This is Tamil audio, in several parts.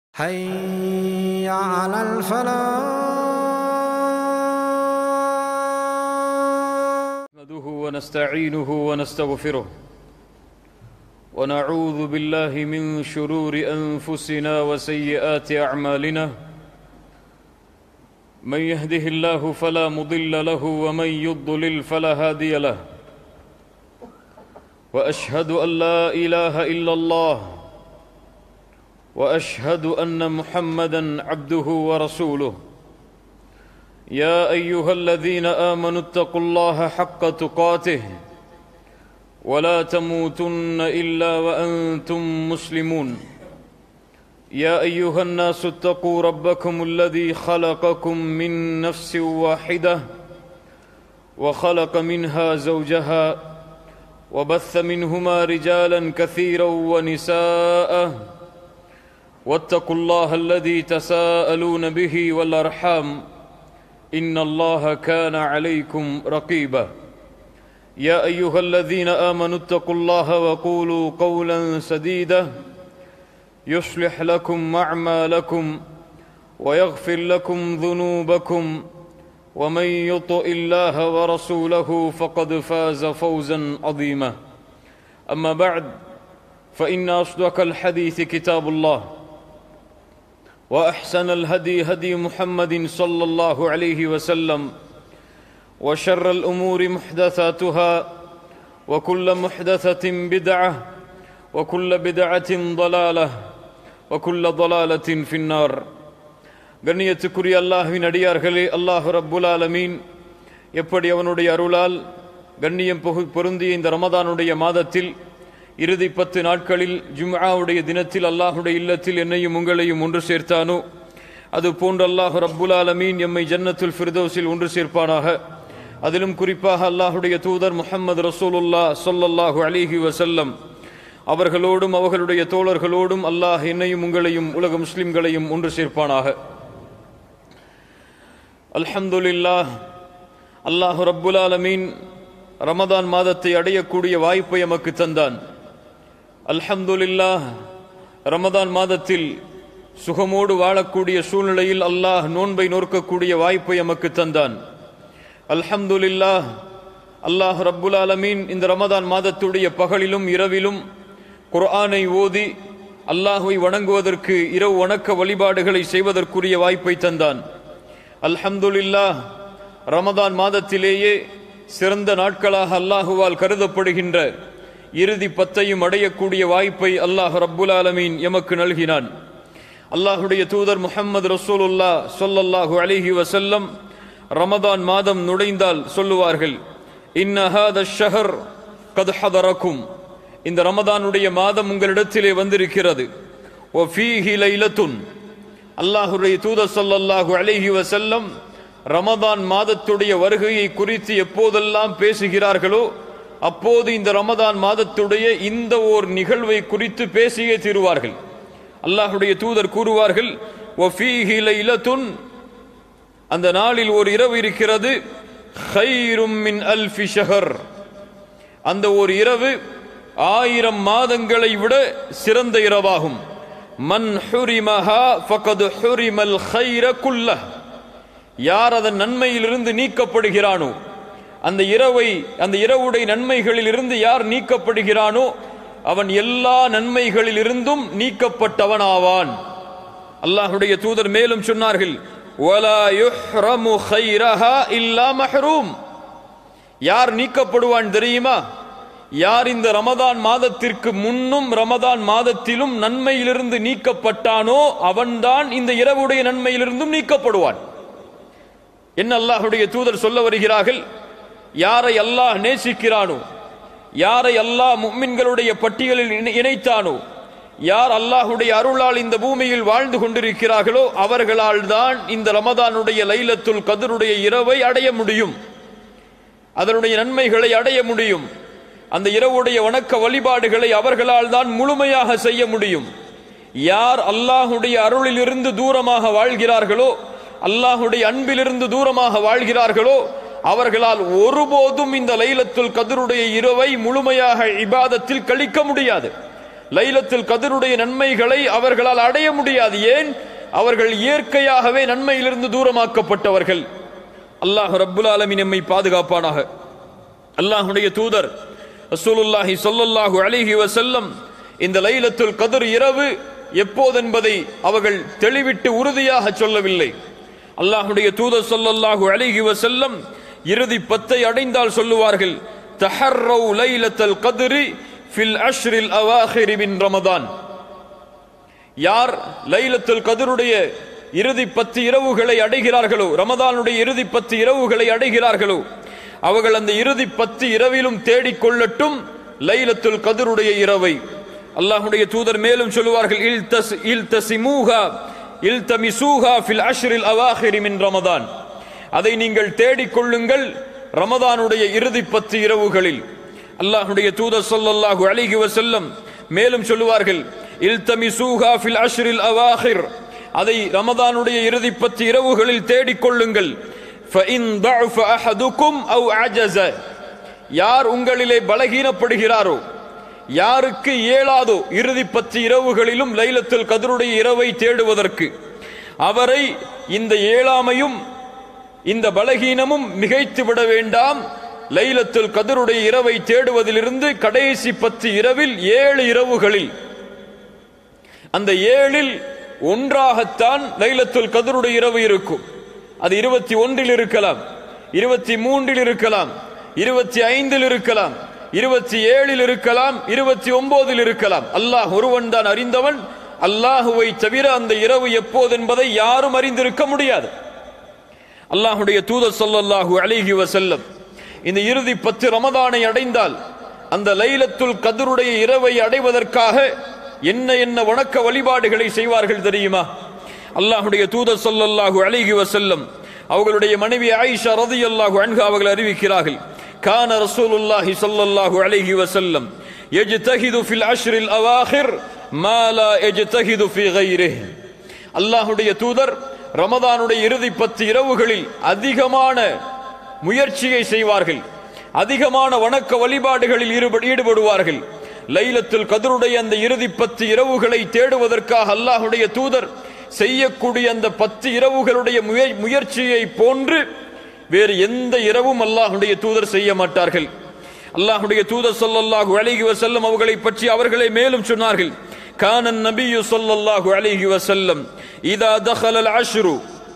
حي على الفلاح نحمده ونستعينه ونستغفره ونعوذ بالله من شرور انفسنا وسيئات اعمالنا من يهده الله فلا مضل له ومن يضلل فلا هادي له واشهد ان لا اله الا الله واشهد ان محمدا عبده ورسوله يا ايها الذين امنوا اتقوا الله حق تقاته ولا تموتن الا وانتم مسلمون يا ايها الناس اتقوا ربكم الذي خلقكم من نفس واحده وخلق منها زوجها وبث منهما رجالا كثيرا ونساء واتقوا الله الذي تساءلون به والارحام ان الله كان عليكم رقيبا يا ايها الذين امنوا اتقوا الله وقولوا قولا سديدا يصلح لكم اعمالكم ويغفر لكم ذنوبكم ومن يطع الله ورسوله فقد فاز فوزا عظيما اما بعد فان اصدق الحديث كتاب الله واحسن الهدي هدي محمد صلى الله عليه وسلم وشر الامور محدثاتها وكل محدثه بدعه وكل بدعه ضلاله وكل ضلاله في النار கண்ணியத்துக்குரிய அல்லாஹ்வின் அடியார்களே அல்லாஹ் ரப்புல் ஆலமீன் எப்படி அவனுடைய அருளால் கண்ணியம் பொகு பொருந்திய இந்த ரமதானுடைய மாதத்தில் இறுதி பத்து நாட்களில் ஜும்ஆவுடைய தினத்தில் அல்லாஹுடைய இல்லத்தில் என்னையும் உங்களையும் ஒன்று சேர்த்தானோ அது போன்று அல்லாஹ் ரப்புல் ஆலமீன் எம்மை ஜன்னத்துல் ஃபிர்தௌஸில் ஒன்று சேர்ப்பானாக அதிலும் குறிப்பாக அல்லாஹுடைய தூதர் முஹம்மது ரசூலுல்லா ஸல்லல்லாஹு அலைஹி வஸல்லம் அவர்களோடும் அவர்களுடைய தோழர்களோடும் அல்லாஹ் என்னையும் உங்களையும் உலக முஸ்லிம்களையும் ஒன்று சேர்ப்பானாக அல்ஹம்துலில்லாஹ் அல்லாஹ் ரப்புல் ஆலமீன் ரமதான் மாதத்தை அடையக்கூடிய வாய்ப்பை எமக்கு தந்தான் அல்ஹம்துலில்லாஹ் ரமதான் மாதத்தில் சுகமோடு வாழக்கூடிய சூழ்நிலையில் அல்லாஹ் நோன்பை நோக்கக்கூடிய வாய்ப்பை எமக்கு தந்தான் அல்ஹம்துலில்லாஹ் அல்லாஹ் ரப்புல் ஆலமீன் இந்த ரமதான் மாதத்துடைய பகலிலும் இரவிலும் குர்ஆனை ஓதி அல்லாஹுவை வணங்குவதற்கு இரவு வணக்க வழிபாடுகளை செய்வதற்குரிய வாய்ப்பை தந்தான் அல்ஹம்துலில்லாஹ் ரமதான் மாதத்திலேயே சிறந்த நாட்களாக அல்லாஹுவால் கருதப்படுகின்ற இறுதி பத்தையும் அடையக்கூடிய வாய்ப்பை அல்லாஹ் ரப்புல் ஆலமீன் எமக்கு நல்கினான் அல்லாஹுடைய தூதர் முஹம்மது ரசூலுல்லா சொல்லல்லாஹு அலிஹி வசல்லம் ரமதான் மாதம் நுழைந்தால் சொல்லுவார்கள் இன்னஹாத ஷஹர் கத் ஹதரக்கும் இந்த ரமதானுடைய மாதம் உங்களிடத்திலே வந்திருக்கிறது ஓ ஃபீஹி லைலத்துன் அல்லாஹுடைய தூதர் சொல்லல்லாஹு அலிஹி வசல்லம் ரமதான் மாதத்துடைய வருகையை குறித்து எப்போதெல்லாம் பேசுகிறார்களோ அப்போது இந்த ரமதான் மாதத்துடைய இந்த ஓர் நிகழ்வை குறித்து பேசியே தீருவார்கள் அல்லாஹுடைய தூதர் கூறுவார்கள் "வஃபீஹி லைலத்துன்" அந்த நாளில் ஒரு இரவு இருக்கிறது "ஹைரும் மின் அல்ஃபி ஷஹர்" அந்த ஒரு இரவு ஆயிரம் மாதங்களை விட சிறந்த இரவாகும் மன் ஹுரிமஹா ஃபகது ஹுரிமல் ஹைர குல்லஹ் யார் அதன் நன்மையிலிருந்து நீக்கப்படுகிறானோ அந்த இரவை அந்த இரவுடைய நன்மைகளில் இருந்து யார் நீக்கப்படுகிறானோ அவன் எல்லா நன்மைகளில் இருந்தும் நீக்கப்பட்டவன் ஆவான் அல்லாஹுடைய தூதர் மேலும் சொன்னார்கள் "வலா யுஹ்ரமு கைரஹா இல்லா மஹ்ரூம் யார் நீக்கப்படுவான் தெரியுமா யார் இந்த ரமதான் மாதத்திற்கு முன்னும் ரமதான் மாதத்திலும் நன்மையிலிருந்து நீக்கப்பட்டானோ அவன்தான் இந்த இரவுடைய நன்மையிலிருந்தும் நீக்கப்படுவான் என்ன அல்லாஹுடைய தூதர் சொல்ல வருகிறார்கள் யாரை அல்லாஹ் நேசிக்கிறானோ யாரை அல்லாஹ் முக்மின்களுடைய பட்டியலில் இணை- இணைத்தானோ யார் அல்லாஹுடைய அருளால் இந்த பூமியில் வாழ்ந்து கொண்டிருக்கிறார்களோ அவர்களால் தான் இந்த ரமதானுடைய லைலத்துல் கதருடைய இரவை அடைய முடியும் அதனுடைய நன்மைகளை அடைய முடியும் அந்த இரவுடைய வணக்க வழிபாடுகளை அவர்களால் தான் முழுமையாக செய்ய முடியும் யார் அல்லாஹுடைய அருளிலிருந்து தூரமாக வாழ்கிறார்களோ அல்லாஹுடைய அன்பிலிருந்து தூரமாக வாழ்கிறார்களோ அவர்களால் ஒருபோதும் இந்த லைலத்துல் கதருடைய இரவை முழுமையாக இபாதத்தில் கழிக்க முடியாது லைலத்தில் கதிருடைய நன்மைகளை அவர்களால் அடைய முடியாது ஏன் அவர்கள் இயற்கையாகவே நன்மையிலிருந்து தூரமாக்கப்பட்டவர்கள் அல்லாஹ் ரப்புல் ஆலமீன் நம்மை பாதுகாப்பானாக அல்லாஹ்வுடைய தூதர் ரசூலுல்லாஹி ஸல்லல்லாஹு அலைஹி வஸல்லம் இந்த லைலத்துல் கதிர் இரவு எப்போதென்பதை அவர்கள் தெளிவிட்டு உறுதியாக சொல்லவில்லை அல்லாஹ்வுடைய தூதர் ஸல்லல்லாஹு அலைஹி வஸல்லம் இறுதி பத்தை அடைந்தால் சொல்லுவார்கள் தஹர்ரவு லைலத்துல் கத்ரி ஃபில் அஷ்ரில் அவாஹிரி மின் ரமதான் யார் லைலத்துல் கதருடைய இறுதி பத்து இரவுகளை அடைகிறார்களோ ரமதானுடைய இறுதி பத்து இரவுகளை அடைகிறார்களோ அவர்கள் அந்த இறுதி பத்து இரவிலும் தேடிக் கொள்ளட்டும் லைலத்துல் கதருடைய இரவை அல்லாஹ்வுடைய தூதர் மேலும் சொல்லுவார்கள் இல் தஸ் இல் தசிமூஹா இல் தமிசூஹா ஃபில் அஷ்ரில் அவாஹிரி மின் ரமதான் அதை நீங்கள் தேடிக் கொள்ளுங்கள் ரமதானுடைய இறுதி பத்து இரவுகளில் அல்லாஹ்வுடைய தூதர் ஸல்லல்லாஹு அலைஹி வஸல்லம் மேலும் சொல்லுவார்கள் இல்தமிசூஹா ஃபில் அஷ்ரில் அவாஹிர் அதை ரமதானுடைய இறுதி பத்து இரவுகளில் தேடிக் கொள்ளுங்கள் فَإِنْ ضَعُفَ أَحَدُكُمْ أَوْ عَجَزَ யார் உங்களிலே பலகீனப்படுகிறாரோ யாருக்கு இயலாதோ இறுதி பத்து இரவுகளிலும் லைலத்துல் கதருடைய இரவை தேடுவதற்கு அவரை இந்த ஏழாமையும் இந்த பலகீனமும் மிகைத்து விட வேண்டாம் லைலத்துல் கதருடைய இரவை தேடுவதிலிருந்து கடைசி பத்து இரவில் ஏழு இரவுகளில் அந்த ஏழில் ஒன்றாகத்தான் லைலத்துல் கதருடைய இரவு இருக்கும் அது இருபத்தி ஒன்றில் இருக்கலாம் இருபத்தி மூன்றில் இருக்கலாம் இருபத்தி ஐந்தில் இருக்கலாம் இருபத்தி ஏழில் இருக்கலாம் இருபத்தி ஒன்பதில் இருக்கலாம் அல்லாஹ் ஒருவன் தான் அறிந்தவன் அல்லாஹுவை தவிர அந்த இரவு எப்போது என்பதை யாரும் அறிந்திருக்க முடியாது அல்லாஹுடைய தூதர் ஸல்லல்லாஹு அலைஹி வஸல்லம் இந்த இறுதி பத்து ரமதானை அடைந்தால் அந்த லைலத்துல் கதருடைய இரவை அடைவதற்காக என்ன என்ன வணக்க வழிபாடுகளை செய்வார்கள் தெரியுமா அல்லாஹுடைய தூதர் ஸல்லல்லாஹு அலைஹி வஸல்லம் அவர்களுடைய மனைவி ஆயிஷா ரலியல்லாஹு அன்ஹா அவர்கள் அறிவிக்கிறார்கள் கான ரசூலுல்லாஹி ஸல்லல்லாஹு அலைஹி வஸல்லம் يجتهد في العشر الأواخر ما لا يجتهد في غيره அல்லாஹுடைய தூதர் ரமதானுடைய இறுதி பத்து இரவுகளில் அதிகமான முயற்சியை செய்வார்கள் அதிகமான வணக்க வழிபாடுகளில் ஈடுப- ஈடுபடுவார்கள் லைலத்துல் கதருடைய அந்த இறுதி பத்து இரவுகளை தேடுவதற்காக அல்லாஹுடைய தூதர் செய்யக்கூடிய அந்த பத்து இரவுகளுடைய முய- முயற்சியை போன்று வேறு எந்த இரவும் அல்லாஹுடைய தூதர் செய்ய மாட்டார்கள் அல்லாஹுடைய தூதர் ஸல்லல்லாஹு அலைஹி வஸல்லம் அவர்களை பற்றி அவர்களே மேலும் சொன்னார்கள் கானன் நபியு ஸல்லல்லாஹு அலைஹி வஸல்லம் இதா தഖலல் அஷ்ரு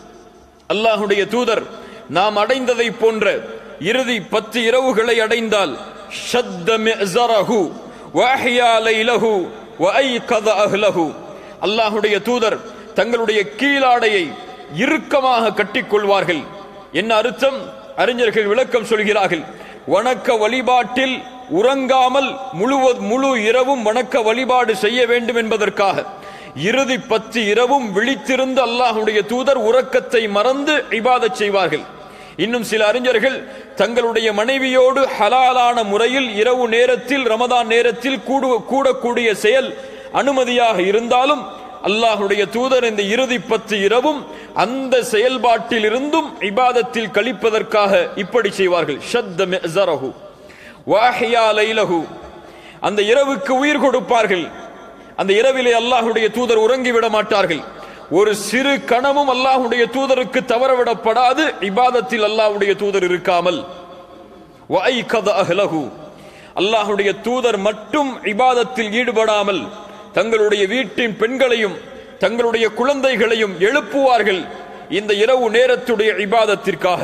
அல்லாஹுடைய தூதர் நாம் அடைந்ததை போன்ற இறுதி பத்து இரவுகளை அடைந்தால் ஷத்த மிஅஸரஹு வஅஹ்யா லைலஹு வஅய்கத அஹ்லஹு அல்லாஹுடைய தூதர் தங்களுடைய கீழாடையை இறுக்கமாக கட்டிக்கொள்வார்கள் என்ன அர்த்தம் அறிஞர்கள் விளக்கம் சொல்கிறார்கள் வணக்க வழிபாட்டில் உறங்காமல் முழுவ முழு இரவும் வணக்க வழிபாடு செய்ய வேண்டும் என்பதற்காக இறுதி பத்து இரவும் விழித்திருந்து அல்லாஹுடைய தூதர் உறக்கத்தை மறந்து இபாதத் செய்வார்கள் இன்னும் சில அறிஞர்கள் தங்களுடைய மனைவியோடு ஹலாலான முறையில் இரவு நேரத்தில் ரமதான் நேரத்தில் கூடு கூடக்கூடிய செயல் அனுமதியாக இருந்தாலும் அல்லாஹுடைய தூதர் இந்த இறுதி பத்து இரவும் அந்த செயல்பாட்டில் இருந்தும் இபாதத்தில் கழிப்பதற்காக இப்படி செய்வார்கள் ஷத்த மிஅஸரஹு வாஹியா லைலஹு அந்த இரவுக்கு உயிர் கொடுப்பார்கள் அந்த இரவிலே அல்லாஹுடைய தூதர் உறங்கி விட மாட்டார்கள் ஒரு சிறு கணமும் அல்லாஹுடைய தூதருக்கு தவறவிடப்படாது இபாதத்தில் அல்லாஹுடைய தூதர் இருக்காமல் வஐகத அஹ்லஹு அல்லாஹுடைய தூதர் மட்டும் இபாதத்தில் ஈடுபடாமல் தங்களுடைய வீட்டின் பெண்களையும் தங்களுடைய குழந்தைகளையும் எழுப்புவார்கள் இந்த இரவு நேரத்துடைய இபாதத்திற்காக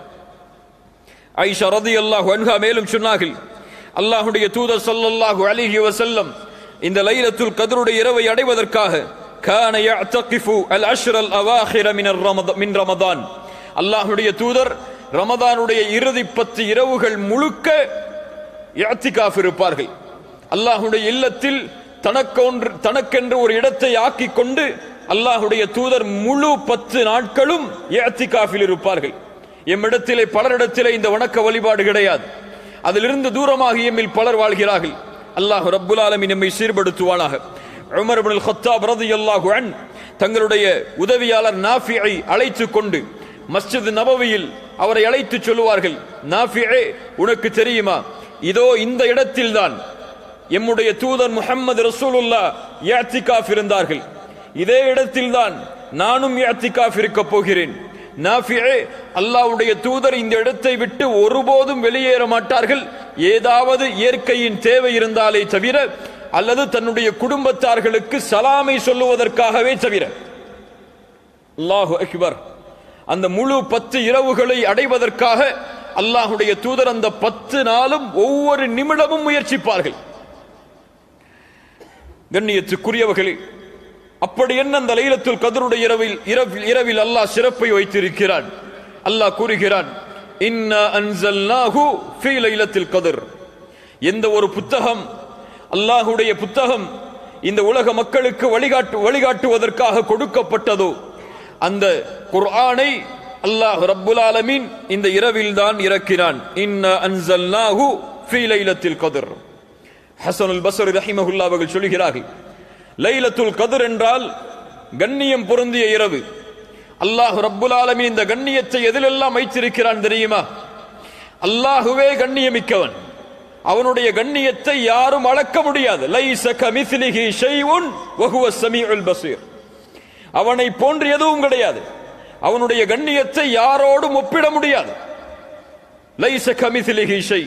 ஐஷா ரதியல்லாஹு அன்ஹா மேலும் சொன்னார்கள் அல்லாஹுடைய தூதர் ஸல்லல்லாஹு அலைஹி வஸல்லம் இந்த லைலத்துல் கத்ருடைய இரவை அடைவதற்காக கான يعتكف العشر الاواخر من الرمضان من رمضان அல்லாஹ்வுடைய தூதர் ரமதானுடைய இறுதி பத்து இரவுகள் முழுக்க இஅ்திகாஃப் இருப்பார்கள் அல்லாஹ்வுடைய இல்லத்தில் தனக்கொன்று தனக்கென்று ஒரு இடத்தை ஆக்கிக் கொண்டு அல்லாஹ்வுடைய தூதர் முழு பத்து நாட்களும் இஅ்திகாஃபில் இருப்பார்கள் எம்மிடத்திலே பலரிடத்திலே இந்த வணக்க வழிபாடு கிடையாது அதிலிருந்து தூரமாக எம்மில் பலர் வாழ்கிறார்கள் அல்லாஹ் ரப்புல் ஆலமீன் நம்மை சீர்படுத்துவானாக உமர் இப்னுல் கத்தாப் ரலியல்லாஹு அன் தங்களுடைய உதவியாளர் நாஃபியை அழைத்துக் கொண்டு மஸ்ஜித் நபவியில் அவரை அழைத்து சொல்லுவார்கள் நாஃபியே உனக்கு தெரியுமா இதோ இந்த இடத்தில்தான் எம்முடைய தூதர் முஹம்மது ரசூலுல்லா யாத்திகாஃப் இருந்தார்கள் இதே இடத்தில்தான் நானும் யாத்திகாஃப் இருக்க போகிறேன் நாஃபியே அல்லாஹ்வுடைய தூதர் இந்த இடத்தை விட்டு ஒருபோதும் வெளியேற மாட்டார்கள் ஏதாவது இயற்கையின் தேவை இருந்தாலே தவிர அல்லது தன்னுடைய குடும்பத்தார்களுக்கு சலாமை சொல்லுவதற்காகவே தவிர அல்லாஹு அக்பர் அந்த முழு பத்து இரவுகளை அடைவதற்காக அல்லாஹுடைய தூதர் அந்த பத்து நாளும் ஒவ்வொரு நிமிடமும் முயற்சிப்பார்கள் கண்ணியத்துக்குரியவர்களே அப்படி என்ன அந்த லைலத்துல் கதருடைய இரவில் இரவில் இரவில் அல்லாஹ் சிறப்பை வைத்திருக்கிறான் அல்லாஹ் கூறுகிறான் இன்னா அன்சல்னாஹு ஃபீ லைலத்தில் கதர் எந்த ஒரு புத்தகம் அல்லாஹுடைய புத்தகம் இந்த உலக மக்களுக்கு வழிகாட்டு வழிகாட்டுவதற்காக கொடுக்கப்பட்டதோ அந்த குர்ஆனை அல்லாஹ் ரப்புல் ஆலமீன் இந்த இரவில் தான் இறக்கினான் இன்னா அன்சல்னாஹு ஃபீ லைலத்தில் கதர் ஹசனுல் பஸ்ரி ரஹிமஹுல்லா அவர்கள் சொல்கிறார்கள் லைலத்துல் கதர் என்றால் கண்ணியம் பொருந்திய இரவு அல்லாஹ் ரப்புல் ஆலமீன் இந்த கண்ணியத்தை எதிலெல்லாம் வைத்திருக்கிறான் தெரியுமா அல்லாஹுவே கண்ணியமிக்கவன் அவனுடைய கண்ணியத்தை யாரும் அளக்க முடியாது லைஸ கமிஸ்லிஹி ஷைஉன் வஹுவ ஸமீஉல் பஸீர் அவனை போன்று எதுவும் கிடையாது அவனுடைய கண்ணியத்தை யாரோடும் ஒப்பிட முடியாது லைஸ கமிஸ்லிஹி ஷை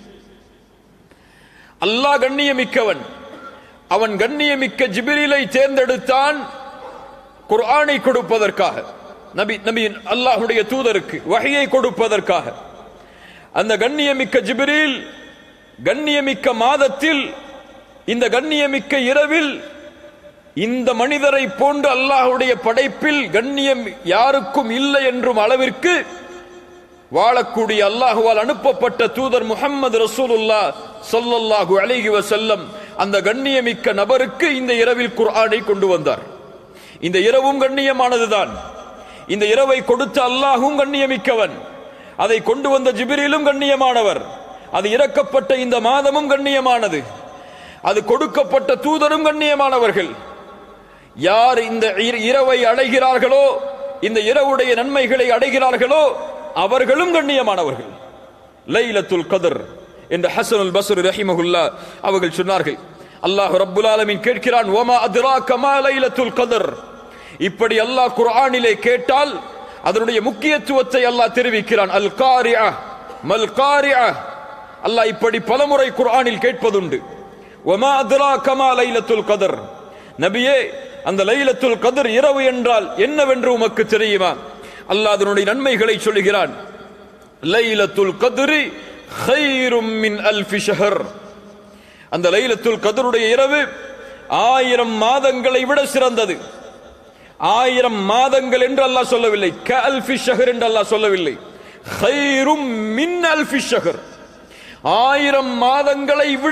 அல்லாஹ் கண்ணியமிக்கவன் அவன் கண்ணியமிக்க ஜிபிரிலை தேர்ந்தெடுத்தான் குர்ஆனை கொடுப்பதற்காக நபி நபி அல்லாஹுடைய தூதருக்கு வகையை கொடுப்பதற்காக அந்த கண்ணியமிக்க ஜிபிரில் கண்ணியமிக்க மாதத்தில் இந்த கண்ணியமிக்க இரவில் இந்த மனிதரை போன்று அல்லாஹுடைய படைப்பில் கண்ணியம் யாருக்கும் இல்லை என்றும் அளவிற்கு வாழக்கூடிய அல்லாஹுவால் அனுப்பப்பட்ட தூதர் முஹம்மது ரசூலுல்லா ஸல்லல்லாஹு அலைஹி வஸல்லம் அந்த கண்ணியமிக்க நபருக்கு இந்த இரவில் குர்ஆனை கொண்டு வந்தார் இந்த இரவும் கண்ணியமானதுதான் இந்த இரவை கொடுத்த அல்லாஹும் கண்ணியமிக்கவன் அதை கொண்டு வந்த ஜிபிரிலும் கண்ணியமானவர் அது இறக்கப்பட்ட இந்த மாதமும் கண்ணியமானது அது கொடுக்கப்பட்ட தூதரும் கண்ணியமானவர்கள் யார் இந்த இர- இரவை அடைகிறார்களோ இந்த இரவுடைய நன்மைகளை அடைகிறார்களோ அவர்களும் கண்ணியமானவர்கள் லைலத்துல் கதர் என்று ஹசனுல் பஸ்ரி ரஹிமஹுல்லா அவர்கள் சொன்னார்கள் அல்லாஹ் ரப்புல் ஆலமீன் கேட்கிறான் வமா அத்ராக மா லைலத்துல் கதர் இப்படி அல்லாஹ் குர்ஆனிலே கேட்டால் அதனுடைய முக்கியத்துவத்தை அல்லாஹ் தெரிவிக்கிறான் அல் காரியா மல் காரியா அல்லாஹ் இப்படி பலமுறை குர்ஆனில் கேட்பதுண்டு வமா அத்ராக மா லைலத்துல் கதர் நபியே அந்த லைலத்துல் கதர் இரவு என்றால் என்னவென்று உமக்கு தெரியுமா அல்லாஹ் அதனுடைய நன்மைகளை சொல்லுகிறான் லைலத்துல் கத்ரி ஹைரும் மின் அல்ஃபி ஷஹர் அந்த லைலத்துல் கதருடைய இரவு ஆயிரம் மாதங்களை விட சிறந்தது ஆயிரம் மாதங்கள் என்று அல்லாஹ் சொல்லவில்லை க அல்ஃபி ஷஹர் என்று அல்லாஹ் சொல்லவில்லை ஹைரும் மின் அல்ஃபி ஷஹர் ஆயிரம் மாதங்களை விட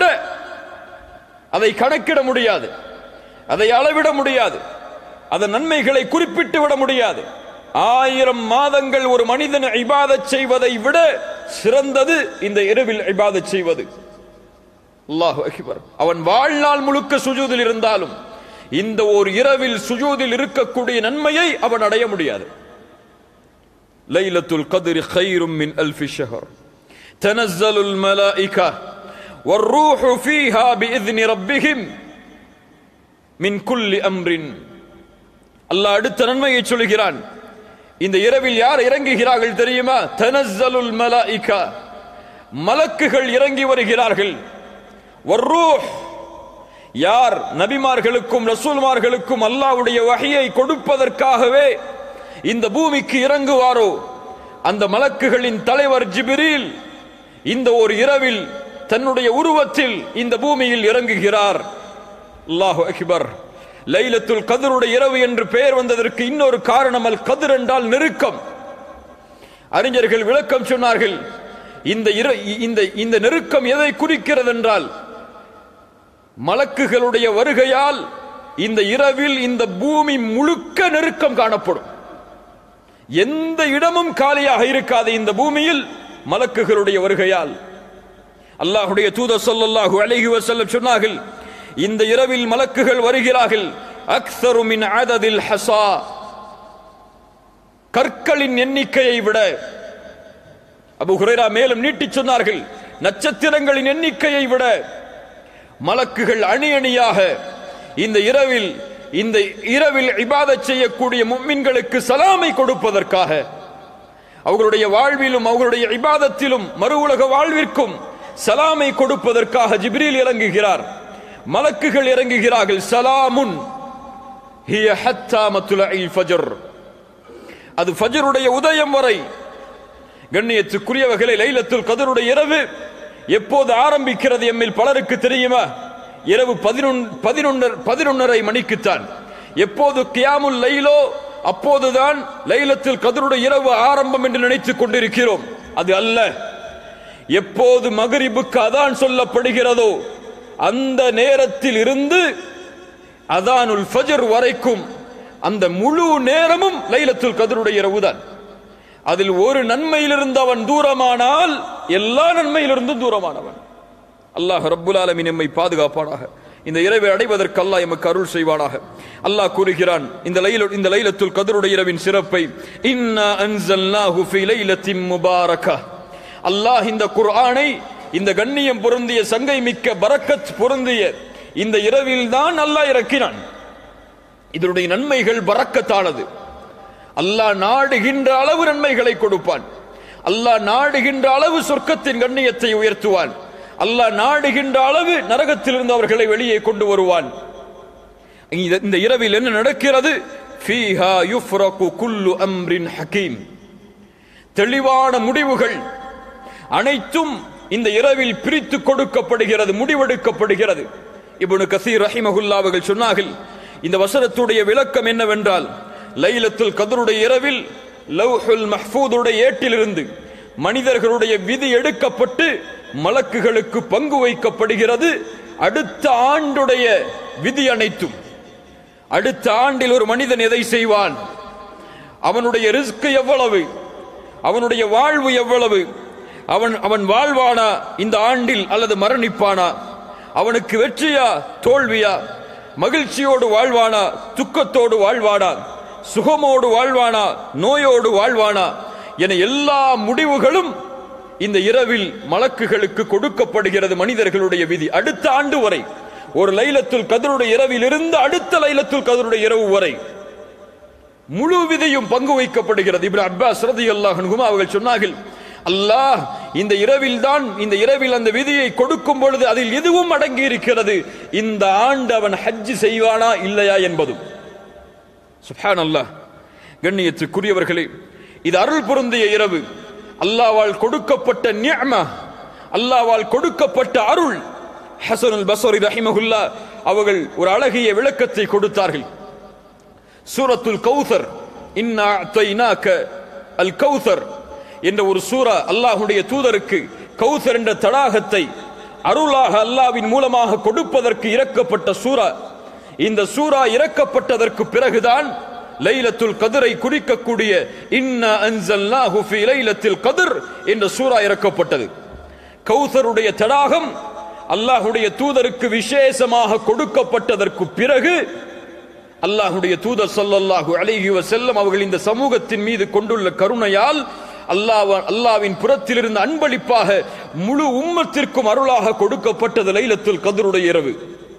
அதை கணக்கிட முடியாது அதை அளவிட முடியாது அதன் நன்மைகளை குறிப்பிட்டு விட முடியாது ஆயிரம் மாதங்கள் ஒரு மனிதன் இபாதத் செய்வதை விட சிறந்தது இந்த இரவில் இபாதத் செய்வது அல்லாஹு அக்பர் அவன் வாழ்நாள் முழுக்க சுஜூதில் இருந்தாலும் இந்த ஒரு இரவில் சுஜூதில் இருக்கக்கூடிய நன்மையை அவன் அடைய முடியாது லைலத்துல் கத்ரி خير من ألف شهر تنزل الملائكة والروح فيها بإذن ربهم من كل أمر அல்லாஹ் அடுத்த நன்மையை சொல்கிறான் இந்த இரவில் யார் இறங்குகிறார்கள் தெரியுமா தனஸ்ஸலுல் மலாயிகா மலக்குகள் இறங்கி வருகிறார்கள் வர்ரூஹ் யார் நபிமார்களுக்கும் ரசூல்மார்களுக்கும் அல்லாஹ்வுடைய வகையை கொடுப்பதற்காகவே இந்த பூமிக்கு இறங்குவாரோ அந்த மலக்குகளின் தலைவர் ஜிபிரீல் இந்த ஒரு இரவில் தன்னுடைய உருவத்தில் இந்த பூமியில் இறங்குகிறார் அல்லாஹு அக்பர் லைலத்துல் கதருடைய இரவு என்று பெயர் வந்ததற்கு இன்னொரு காரணம் அல் கதிர் என்றால் நெருக்கம் அறிஞர்கள் விளக்கம் சொன்னார்கள் இந்த இர- இந்த இந்த நெருக்கம் எதை குறிக்கிறது என்றால் மலக்குகளுடைய வருகையால் இந்த இரவில் இந்த பூமி முழுக்க நெருக்கம் காணப்படும் எந்த இடமும் காலியாக இருக்காது இந்த பூமியில் மலக்குகளுடைய வருகையால் அல்லாஹுடைய தூதர் ஸல்லல்லாஹு அலைஹி வஸல்லம் சொன்னார்கள் இந்த இரவில் மலக்குகள் வருகிறார்கள் அக்ஸரு மின் அததில் ஹஸா கற்களின் எண்ணிக்கையை விட அபு ஹுரைரா மேலும் நீட்டிச் சொன்னார்கள் நட்சத்திரங்களின் எண்ணிக்கையை விட மலக்குகள் அணி அணியாக இந்த இரவில் இந்த இரவில் இபாதத் செய்யக்கூடிய மும்மின்களுக்கு சலாமை கொடுப்பதற்காக அவர்களுடைய வாழ்விலும் அவர்களுடைய இபாதத்திலும் மறு உலக வாழ்விற்கும் சலாமை கொடுப்பதற்காக ஜிப்ரீல் இறங்குகிறார் மலக்குகள் இறங்குகிறார்கள் சலாமுன் ஹிய ஹத்தா மத்துலஇல் ஃபஜர் அது ஃபஜருடைய உதயம் வரை கண்ணியத்துக்குரியவர்களை லைலத்துல் கதருடைய இரவு எப்போது ஆரம்பிக்கிறது எம்மில் பலருக்கு தெரியுமா இரவு பதினொன் பதினொன்றரை பதினொன்னரை மணிக்குத்தான் எப்போது கியாமுல் லைலோ அப்போதுதான் லைலத்தில் கதருடைய இரவு ஆரம்பம் என்று நினைத்துக் கொண்டிருக்கிறோம் அது அல்ல எப்போது மகரிபுக்கு அதான் சொல்லப்படுகிறதோ அந்த நேரத்தில் இருந்து அதானுல் ஃபஜர் வரைக்கும் அந்த முழு நேரமும் லைலத்துல் கதருடைய இரவுதான் அதில் ஒரு நன்மையிலிருந்து அவன் தூரமானால் எல்லா நன்மையிலிருந்தும் தூரமானவன் அல்லாஹ் ரப்புல் ஆலமீன் எம்மை பாதுகாப்பானாக இந்த இரவை அடைவதற்கு அல்லாஹ் எமக்கு அருள் செய்வானாக அல்லாஹ் கூறுகிறான் இந்த லைல இந்த லைலத்துல் கதருடைய இரவின் சிறப்பை இன்னா அன்சல்னாஹு ஃபீ லைலத்தின் முபாரகா அல்லாஹ் இந்த குர்ஆனை இந்த கண்ணியம் பொருந்திய சங்கை மிக்க பரக்கத் பொருந்திய இந்த இரவில் தான் அல்லாஹ் இறக்கினான் இதனுடைய நன்மைகள் பறக்கத்தானது அல்லாஹ் நாடுகின்ற அளவு நன்மைகளை கொடுப்பான் அல்லாஹ் நாடுகின்ற அளவு சொர்க்கத்தின் கண்ணியத்தை உயர்த்துவான் அல்லாஹ் நாடுகின்ற அளவு நரகத்திலிருந்து அவர்களை வெளியே கொண்டு வருவான் இந்த- இந்த இரவில் என்ன நடக்கிறது ஃபீஹா யுஃப்ரகு குல்லு அம்ரின் ஹகீம் தெளிவான முடிவுகள் அனைத்தும் இந்த இரவில் பிரித்து கொடுக்கப்படுகிறது முடிவெடுக்கப்படுகிறது இப்னு கசீர் ரஹிமஹுல்லா அவர்கள் சொன்னார்கள் இந்த வசனத்துடைய விளக்கம் என்னவென்றால் லைலத்துல் கதருடைய இரவில் லவ்ஹுல் மஹ்ஃபூதுடைய ஏட்டிலிருந்து மனிதர்களுடைய விதி எடுக்கப்பட்டு மலக்குகளுக்கு பங்கு வைக்கப்படுகிறது அடுத்த ஆண்டுடைய விதி அனைத்தும் அடுத்த ஆண்டில் ஒரு மனிதன் எதை செய்வான் அவனுடைய ரிஸ்க் எவ்வளவு அவனுடைய வாழ்வு எவ்வளவு அவன் அவன் வாழ்வானா இந்த ஆண்டில் அல்லது மரணிப்பானா அவனுக்கு வெற்றியா தோல்வியா மகிழ்ச்சியோடு வாழ்வானா துக்கத்தோடு வாழ்வானா சுகமோடு வாழ்வானா நோயோடு வாழ்வானா என எல்லா முடிவுகளும் இந்த இரவில் மலக்குகளுக்கு கொடுக்கப்படுகிறது மனிதர்களுடைய விதி அடுத்த ஆண்டு வரை ஒரு லைலத்துல் கதருடைய இரவில் இருந்து அடுத்த லைலத்துல் கதருடைய இரவு வரை முழு விதியும் பங்கு வைக்கப்படுகிறது இப்னு அப்பாஸ் ரலியல்லாஹு அன்ஹுமா அவர்கள் சொன்னார்கள் அல்லாஹ் இந்த இரவில் தான் இந்த இரவில் அந்த விதியை கொடுக்கும் பொழுது அதில் எதுவும் அடங்கி இருக்கிறது இந்த ஆண்டு அவன் ஹஜ் செய்வானா இல்லையா என்பதும் சுப்ஹான் அல்லாஹ் கண்ணியத்துக்குரியவர்களே இது அருள் பொருந்திய இரவு அல்லாவால் கொடுக்கப்பட்ட நியமா அல்லாவால் கொடுக்கப்பட்ட அருள் ஹசனுல் பஸ்ரி ரஹிமஹுல்லா அவர்கள் ஒரு அழகிய விளக்கத்தை கொடுத்தார்கள் சூரத்துல் கௌசர் இன்னா அத்தைனாக்க அல் கௌசர் என்ற ஒரு சூரா அல்லாஹுடைய தூதருக்கு கௌசர் என்ற தடாகத்தை அருளாக அல்லாவின் மூலமாக கொடுப்பதற்கு இறக்கப்பட்ட சூரா இந்த சூரா இறக்கப்பட்டதற்கு பிறகுதான் லைலத்துல் கதிரை குறிக்கக்கூடிய இன்ன அன்சல்னாஹு ஃபீ லைலத்தில் கதிர் என்ற சூரா இறக்கப்பட்டது கௌசருடைய தடாகம் அல்லாஹுடைய தூதருக்கு விசேஷமாக கொடுக்கப்பட்டதற்கு பிறகு அல்லாஹுடைய தூதர் ஸல்லல்லாஹு அலைஹி வஸல்லம் அவர்கள் இந்த சமூகத்தின் மீது கொண்டுள்ள கருணையால் அல்லாஹ் அல்லாவின் புறத்திலிருந்து அன்பளிப்பாக முழு உம்மத்திற்கும் அருளாக கொடுக்கப்பட்டது லைலத்துல் கதருடைய இரவு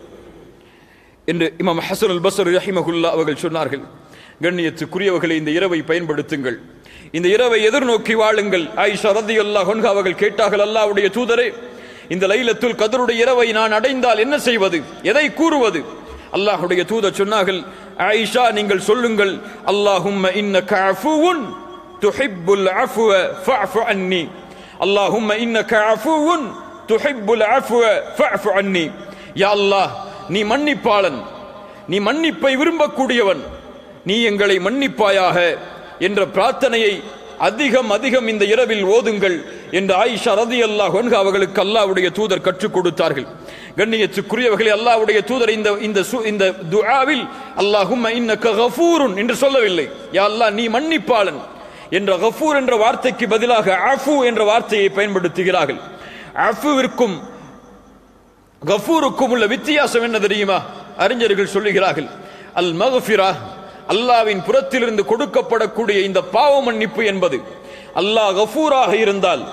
என்று இமாம் ஹசன் அல் பஸ்ர் ரஹிமகுல்லா அவர்கள் சொன்னார்கள் கண்ணியத்துக்குரியவர்களை இந்த இரவை பயன்படுத்துங்கள் இந்த இரவை எதிர்நோக்கி வாழுங்கள் ஆயிஷா ரதியல்லாஹு அன்ஹா அவர்கள் கேட்டார்கள் அல்லாஹ்வுடைய தூதரே இந்த லைலத்துல் கதருடைய இரவை நான் அடைந்தால் என்ன செய்வது எதை கூறுவது அல்லாஹ்வுடைய தூதர் சொன்னார்கள் ஆயிஷா நீங்கள் சொல்லுங்கள் அல்லாஹும்ம இன்னக அஃபுவுன் துஹிப்புல் அஃப்வ ஃபஅஃபு அன்னி அல்லாஹும்ம இன்னக அஃபுவுன் துஹிப்புல் அஃப்வ ஃபஅஃபு அன்னி யா அல்லாஹ் நீ மன்னிப்பாளன் நீ மன்னிப்பை விரும்பக்கூடியவன் நீ எங்களை மன்னிப்பாயாக என்ற பிரார்த்தனையை அதிகம் அதிகம் இந்த இரவில் ஓதுங்கள் என்று ஆயிஷா ரதி அல்லாஹ் அவர்களுக்கு அல்லாஹ்வுடைய தூதர் கற்றுக் கொடுத்தார்கள் கண்ணியத்துக்குரியவர்களே அல்லாஹ்வுடைய தூதர் இந்த இந்த சு- இந்த துஆவில் அல்லாஹும்ம இன்னக கஃபூருன் என்று சொல்லவில்லை யா அல்லாஹ் நீ மன்னிப்பாளன் என்ற கஃபூர் என்ற வார்த்தைக்கு பதிலாக அஃபு என்ற வார்த்தையை பயன்படுத்துகிறார்கள் அஃபுவிற்கும் கஃபூருக்கும் உள்ள வித்தியாசம் என்ன தெரியுமா அறிஞர்கள் சொல்லுகிறார்கள் அல் மகஃபிரா அல்லாவின் புறத்திலிருந்து கொடுக்கப்படக்கூடிய இந்த பாவ மன்னிப்பு என்பது அல்லாஹ் கஃபூராக இருந்தால்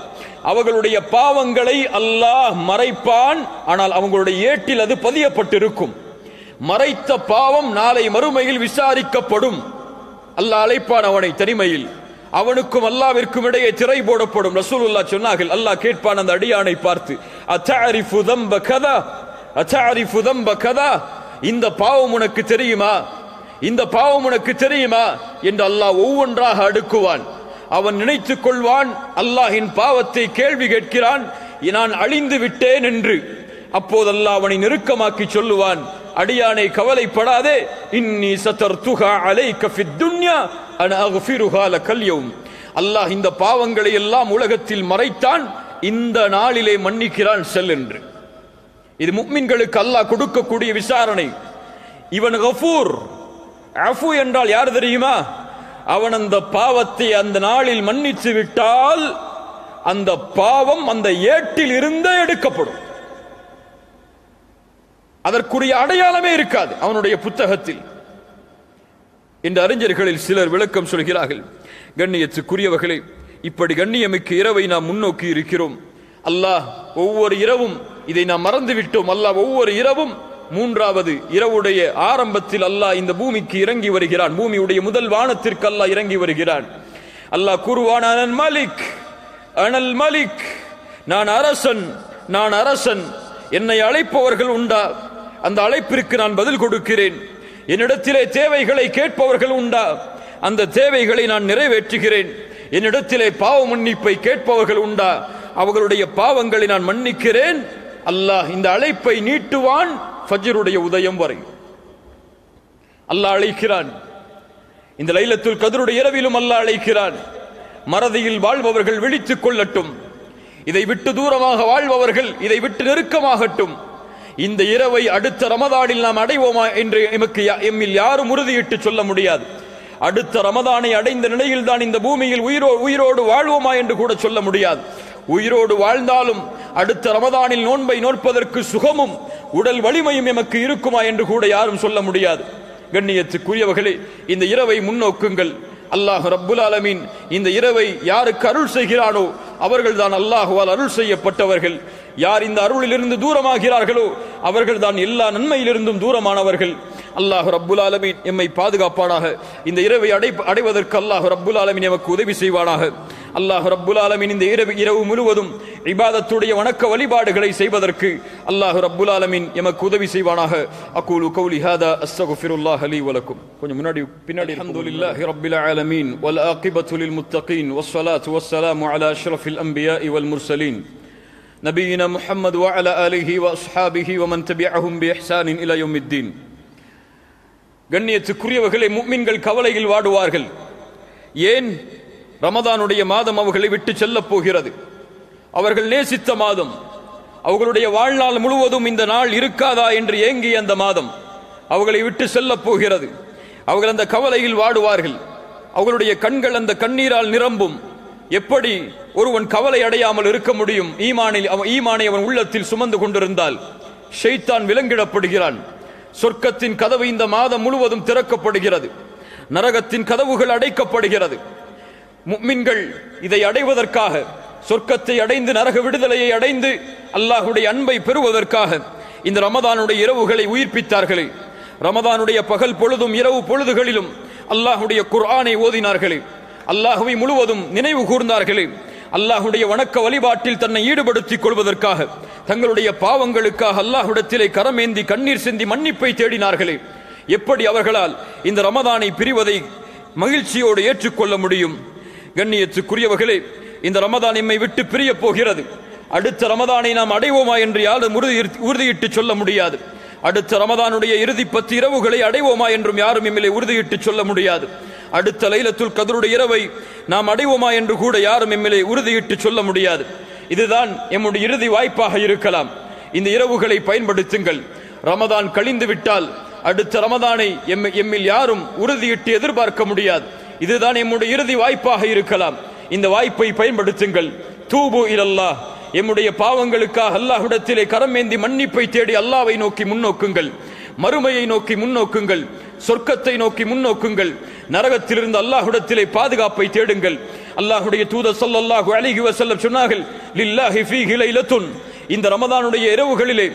அவர்களுடைய பாவங்களை அல்லாஹ் மறைப்பான் ஆனால் அவங்களுடைய ஏட்டில் அது பதியப்பட்டிருக்கும் மறைத்த பாவம் நாளை மறுமையில் விசாரிக்கப்படும் அல்லாஹ் அழைப்பான் அவனை தனிமையில் அவனுக்கும் அல்லாவிற்கும் இடையே திரை போடப்படும் ரசூலுல்லா சொன்னார்கள் அல்லாஹ் கேட்பான் அந்த அடியானை பார்த்து அத்தாரிஃபு தம்ப கதா அத்தாரிஃபு தம்ப கதா இந்த பாவம் உனக்கு தெரியுமா இந்த பாவம் உனக்கு தெரியுமா என்று அல்லாஹ் ஒவ்வொன்றாக அடுக்குவான் அவன் நினைத்துக் கொள்வான் அல்லாஹின் பாவத்தை கேள்வி கேட்கிறான் நான் அழிந்து விட்டேன் என்று அப்போது அல்லாஹ் அவனை நெருக்கமாக்கி சொல்லுவான் அடியானை கவலைப்படாதே இன்னி சதர்துஹா அலைக ஃபித் துன்யா அன அக்ஃபிருஹா லக்கல் யௌம் அல்லாஹ் இந்த பாவங்களை எல்லாம் உலகத்தில் மறைத்தான் இந்த நாளிலே மன்னிக்கிறான் செல் என்று இது முக்மின்களுக்கு அல்லாஹ் கொடுக்கக்கூடிய விசாரணை இவன் கஃபூர் அஃபு என்றால் யார் தெரியுமா அவன் அந்த பாவத்தை அந்த நாளில் மன்னித்து விட்டால் அந்த பாவம் அந்த ஏட்டில் இருந்தே எடுக்கப்படும் அதற்குரிய அடையாளமே இருக்காது அவனுடைய புத்தகத்தில் இந்த அறிஞர்களில் சிலர் விளக்கம் சொல்கிறார்கள் கண்ணியத்துக்குரியவர்களே இப்படி கண்ணியமிக்க இரவை நாம் முன்னோக்கி இருக்கிறோம் அல்லாஹ் ஒவ்வொரு இரவும் இதை நாம் மறந்து விட்டோம் அல்லாஹ் ஒவ்வொரு இரவும் மூன்றாவது இரவுடைய ஆரம்பத்தில் அல்லாஹ் இந்த பூமிக்கு இறங்கி வருகிறான் பூமியுடைய முதல் வானத்திற்கு அல்லாஹ் இறங்கி வருகிறான் அல்லாஹ் கூறுவான் அனல் மலிக் அனல் மலிக் நான் அரசன் நான் அரசன் என்னை அழைப்பவர்கள் உண்டா அந்த அழைப்பிற்கு நான் பதில் கொடுக்கிறேன் என்னிடத்திலே தேவைகளை கேட்பவர்கள் உண்டா அந்த தேவைகளை நான் நிறைவேற்றுகிறேன் என்னிடத்திலே பாவ மன்னிப்பை கேட்பவர்கள் உண்டா அவர்களுடைய பாவங்களை நான் மன்னிக்கிறேன் அல்லாஹ் இந்த அழைப்பை நீட்டுவான் ஃபஜ்ருடைய உதயம் வரை அல்லாஹ் அழைக்கிறான் இந்த லைலத்துல் கதருடைய இரவிலும் அல்லாஹ் அழைக்கிறான் மறதியில் வாழ்பவர்கள் விழித்துக் கொள்ளட்டும் இதை விட்டு தூரமாக வாழ்பவர்கள் இதை விட்டு நெருக்கமாகட்டும் இந்த இரவை அடுத்த ரமதானில் நாம் அடைவோமா என்று எமக்கு யா- எம்மில் யாரும் உறுதியிட்டு சொல்ல முடியாது அடுத்த ரமதானை அடைந்த நிலையில் தான் இந்த பூமியில் உயிரோ உயிரோடு வாழ்வோமா என்று கூட சொல்ல முடியாது உயிரோடு வாழ்ந்தாலும் அடுத்த ரமதானில் நோன்பை நோற்பதற்கு சுகமும் உடல் வலிமையும் எமக்கு இருக்குமா என்று கூட யாரும் சொல்ல முடியாது கண்ணியத்துக்குரியவர்களே இந்த இரவை முன்னோக்குங்கள் அல்லாஹ் ரப்புல் ஆலமீன் இந்த இரவை யாருக்கு அருள் செய்கிறானோ அவர்கள் தான் அல்லாஹுவால் அருள் செய்யப்பட்டவர்கள் யார் இந்த அருளிலிருந்து தூரமாகிறார்களோ அவர்கள் தான் எல்லா நன்மையிலிருந்தும் தூரமானவர்கள் அல்லாஹ் ரப்புல் ஆலமீன் எம்மை பாதுகாப்பானாக இந்த இரவை அடை அடைவதற்கு அல்லாஹ் ரப்புல் ஆலமீன் எமக்கு உதவி செய்வானாக அல்லாஹ் ரப்புல் ஆலமீன் இந்த இரவு இரவு முழுவதும் இபாதத்துடைய வணக்க வழிபாடுகளை செய்வதற்கு அல்லாஹ் ரப்புல் ஆலமீன் எமக்கு உதவி செய்வானாக அகூலு கௌலி ஹாதா அஸ்தகுஃபிருல்லாஹ் லீ வலக்கும் கொஞ்சம் முன்னாடி பின்னாடி அல்ஹம்துலில்லாஹி ரப்பில் ஆலமீன் வல் ஆகிபத்து லில் முத்தகீன் வஸ்ஸலாத்து வஸ்ஸலாமு அலா அஷ்ரஃபில் அன்பியாஇ வல் முர்சலீன் نبينا محمد وعلى آله وأصحابه ومن تبعهم بإحسان إلى يوم الدين கண்ணியத்துக்குரியவர்களை முக்மின்கள் கவலையில் வாடுவார்கள் ஏன் ரமதானுடைய மாதம் அவர்களை விட்டு செல்லப் போகிறது அவர்கள் நேசித்த மாதம் அவர்களுடைய வாழ்நாள் முழுவதும் இந்த நாள் இருக்காதா என்று ஏங்கிய அந்த மாதம் அவர்களை விட்டு செல்லப் போகிறது அவர்கள் அந்த கவலையில் வாடுவார்கள் அவர்களுடைய கண்கள் அந்த கண்ணீரால் நிரம்பும் எப்படி ஒருவன் கவலை அடையாமல் இருக்க முடியும் ஈமானில் அவன் ஈமானை அவன் உள்ளத்தில் சுமந்து கொண்டிருந்தால் ஷைத்தான் விலங்கிடப்படுகிறான் சொர்க்கத்தின் கதவு இந்த மாதம் முழுவதும் திறக்கப்படுகிறது நரகத்தின் கதவுகள் அடைக்கப்படுகிறது முக்மின்கள் இதை அடைவதற்காக சொர்க்கத்தை அடைந்து நரக விடுதலையை அடைந்து அல்லாஹுடைய அன்பை பெறுவதற்காக இந்த ரமதானுடைய இரவுகளை உயிர்ப்பித்தார்களே ரமதானுடைய பகல் பொழுதும் இரவு பொழுதுகளிலும் அல்லாஹுடைய குர்ஆனை ஓதினார்களே அல்லாஹுவை முழுவதும் நினைவு கூர்ந்தார்களே அல்லாஹுடைய வணக்க வழிபாட்டில் தன்னை ஈடுபடுத்திக் கொள்வதற்காக தங்களுடைய பாவங்களுக்காக அல்லாஹ்விடத்திலே கரமேந்தி கண்ணீர் சிந்தி மன்னிப்பை தேடினார்களே எப்படி அவர்களால் இந்த ரமதானை பிரிவதை மகிழ்ச்சியோடு ஏற்றுக்கொள்ள முடியும் கண்ணியத்துக்குரியவர்களே இந்த ரமதான் எம்மை விட்டு பிரிய போகிறது அடுத்த ரமதானை நாம் அடைவோமா என்று யாரும் உறுதி உறுதியிட்டு சொல்ல முடியாது அடுத்த ரமதானுடைய இறுதி பத்து இரவுகளை அடைவோமா என்றும் யாரும் எம்மிலே உறுதியிட்டு சொல்ல முடியாது அடுத்த லைலத்துல் கதருடைய இரவை நாம் அடைவோமா என்று கூட யாரும் எம்மிலே உறுதியிட்டு சொல்ல முடியாது இதுதான் எம்முடைய இறுதி வாய்ப்பாக இருக்கலாம் இந்த இரவுகளை பயன்படுத்துங்கள் ரமதான் கழிந்து விட்டால் அடுத்த ரமதானை எம் எம்மில் யாரும் உறுதியிட்டு எதிர்பார்க்க முடியாது இதுதான் எம்முடைய இறுதி வாய்ப்பாக இருக்கலாம் இந்த வாய்ப்பை பயன்படுத்துங்கள் தூபு இலல்லாஹ் எம்முடைய பாவங்களுக்காக அல்லாஹ்விடத்திலே கரமேந்தி மன்னிப்பை தேடி அல்லாவை நோக்கி முன்னோக்குங்கள் மறுமையை நோக்கி முன்னோக்குங்கள் சொர்க்கத்தை நோக்கி முன்னோக்குங்கள் நரகத்திலிருந்து அல்லாஹ்விடத்திலே பாதுகாப்பை தேடுங்கள் அல்லாஹ்வுடைய தூதர் ஸல்லல்லாஹு அலைஹி வஸல்லம் சொன்னார்கள் லில்லாஹி ஃபீஹி லைலத்துன் இந்த ரமதானுடைய இரவுகளிலே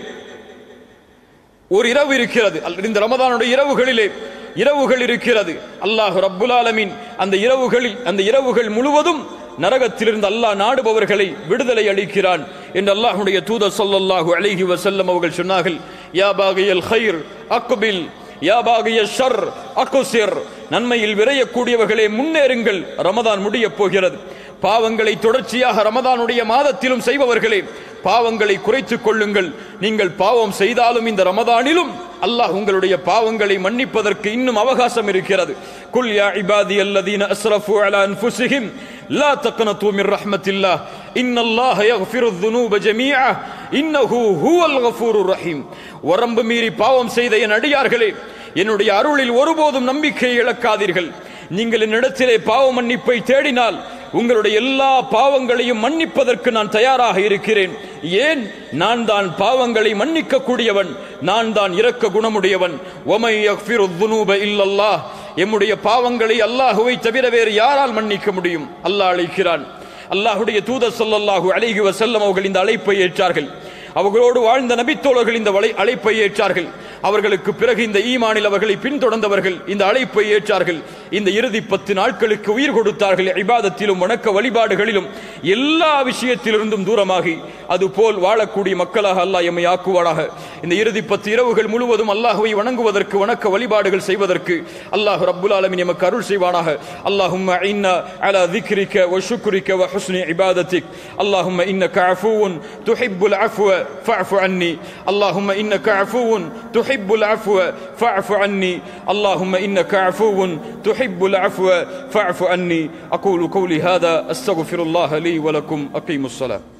ஒரு இரவு இருக்கிறது அல்ல, இந்த ரமதானுடைய இரவுகளிலே இரவுகள் இருக்கிறது அல்லாஹ் ரப்புல் ஆலமீன் அந்த இரவுகளில் அந்த இரவுகள் முழுவதும் நரகத்திலிருந்து அல்லாஹ் நாடுபவர்களை விடுதலை அளிக்கிறான் என்று அல்லாஹ்வுடைய தூதர் ஸல்லல்லாஹு அலைஹி வஸல்லம் அவர்கள் சொன்னார்கள் யா பாகியல் ഖൈർ அக்பில் யா பாகிய ஷர் அக்குசிர் நன்மையில் விரையக்கூடியவர்களே முன்னேறுங்கள் ரமதான் முடியப் போகிறது பாவங்களை தொடர்ச்சியாக ரமதானுடைய மாதத்திலும் செய்பவர்களே பாவங்களை குறைத்துக் கொள்ளுங்கள் நீங்கள் பாவம் செய்தாலும் இந்த ரமதானிலும் அல்லாஹ் உங்களுடைய பாவங்களை மன்னிப்பதற்கு இன்னும் அவகாசம் இருக்கிறது குல் யா இபாதி அல்லதீன அஸ்ரஃபு அலா அன்ஃபுஸிஹிம் லா தக்னது மின் ரஹ்மத்தில்லாஹ் இன்னல்லாஹ யக்ஃபிரு الذுனூப ஜமீஆ இன்னஹு ஹுவல் கஃபூருர் ரஹீம் வரம்பு மீறி பாவம் செய்த என் அடியார்களே என்னுடைய அருளில் ஒருபோதும் நம்பிக்கை இழக்காதீர்கள் நீங்கள் என்னிடத்திலே பாவ மன்னிப்பை தேடினால் உங்களுடைய எல்லா பாவங்களையும் மன்னிப்பதற்கு நான் தயாராக இருக்கிறேன் ஏன் நான் தான் பாவங்களை மன்னிக்க கூடியவன் நான் தான் இரக்க குணமுடையவன் ஒமை யக்ஃபிரு துனூப இல்லல்லாஹ் எம்முடைய பாவங்களை அல்லாஹுவை தவிர வேறு யாரால் மன்னிக்க முடியும் அல்லாஹ் அழைக்கிறான் அல்லாஹுடைய தூதர் ஸல்லல்லாஹு அலைஹி வஸல்லம் அவர்கள் இந்த அழைப்பை ஏற்றார்கள் அவர்களோடு வாழ்ந்த நபித்தோழர்கள் இந்த வலை அழைப்பை ஏற்றார்கள் அவர்களுக்கு பிறகு இந்த ஈமானில் அவர்களை பின்தொடர்ந்தவர்கள் இந்த அழைப்பை ஏற்றார்கள் இந்த இறுதி பத்து நாட்களுக்கு உயிர் கொடுத்தார்கள் இபாதத்திலும் வணக்க வழிபாடுகளிலும் எல்லா விஷயத்திலிருந்தும் தூரமாகி அதுபோல் வாழக்கூடிய மக்களாக அல்லாஹ் எம்மை ஆக்குவாராக இந்த இறுதி பத்து இரவுகள் முழுவதும் அல்லாஹுவை வணங்குவதற்கு வணக்க வழிபாடுகள் செய்வதற்கு அல்லாஹ் ரப்புல் ஆலமீன் எமக்கு அருள் செய்வானாக அல்லாஹும்ம இன்னா அலா ذكرك وشكرك وحسن عبادتك اللهم إنك عفو تحب العفو فاعف عني اللهم إنك عفو تحب العفو فاعف عني اللهم إنك عفو تحب العفو فاعف عني أقول قولي هذا أستغفر الله لي ولكم أقيموا الصلاة